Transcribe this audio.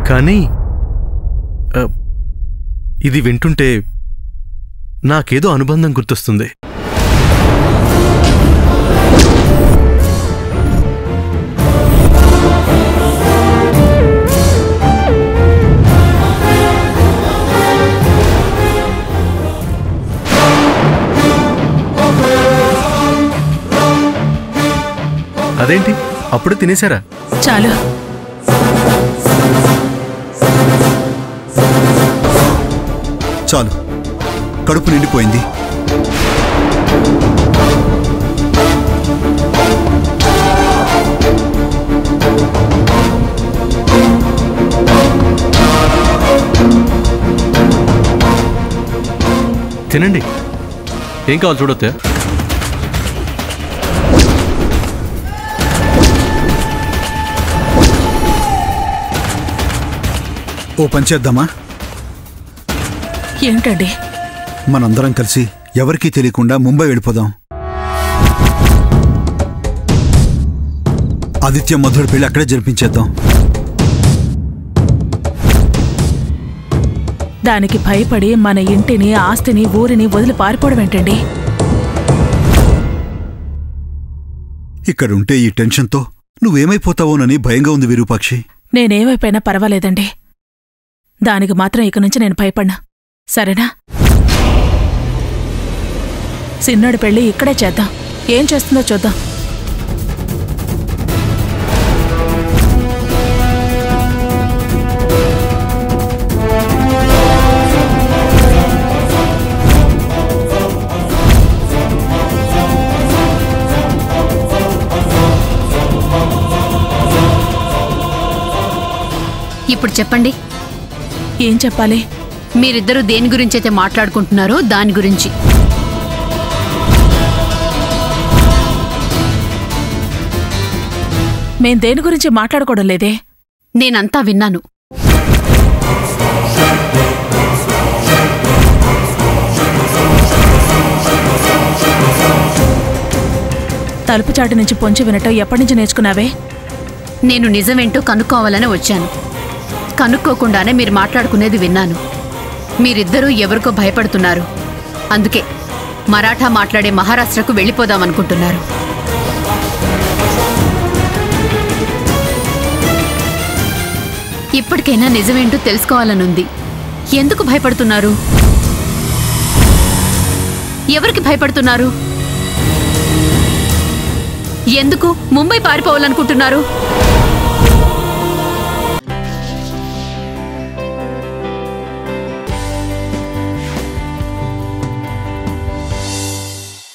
కానీ ఆ, ఇది వింటుంటే నాకేదో అనుబంధం గుర్తొస్తుంది అదేంటి అప్పుడు తినేశారా చాలు చాలు కడుపు నిండిపోయింది తినండి ఏం కావాలి చూడొద్దా ఓ పని చేద్దామా ఏంటండి మనందరం కలిసి ఎవరికీ తెలియకుండా ముంబై వెళ్ళిపోదాం ఆదిత్య మధుర పెళ్లి అక్కడే జరిపించేద్దాం దానికి భయపడి మన ఇంటిని ఆస్తిని ఊరిని వదిలి పారిపోవడం ఏంటండి ఇక్కడుంటే ఈ టెన్షన్తో నువ్వేమైపోతావోనని భయంగా ఉంది విరూపాక్షి నేనేమైపోయినా పర్వాలేదండి దానికి మాత్రం ఇక నుంచి నేను భయపడ్నా సరేనా సిన్నోడి పెళ్లి ఇక్కడే చేద్దాం ఏం చేస్తుందో చూద్దాం ఇప్పుడు చెప్పండి ఏం చెప్పాలి మీరిద్దరూ దేని గురించి అయితే మాట్లాడుకుంటున్నారో దాని గురించి మేం దేని గురించి మాట్లాడుకోవడం లేదే నేనంతా విన్నాను తలుపు చాటు నుంచి పొంచి వినటం ఎప్పటి నుంచి నేర్చుకున్నావే నేను నిజమేంటో కనుక్కోవాలని వచ్చాను కనుక్కోకుండానే మీరు మాట్లాడుకునేది విన్నాను మీరిద్దరూ ఎవరికో భయపడుతున్నారు అందుకే మరాఠా మాట్లాడే మహారాష్ట్రకు వెళ్ళిపోదామనుకుంటున్నారు ఇప్పటికైనా నిజమేంటో తెలుసుకోవాలనుంది ఎందుకు భయపడుతున్నారు ఎవరికి భయపడుతున్నారు ఎందుకు ముంబై పారిపోవాలనుకుంటున్నారు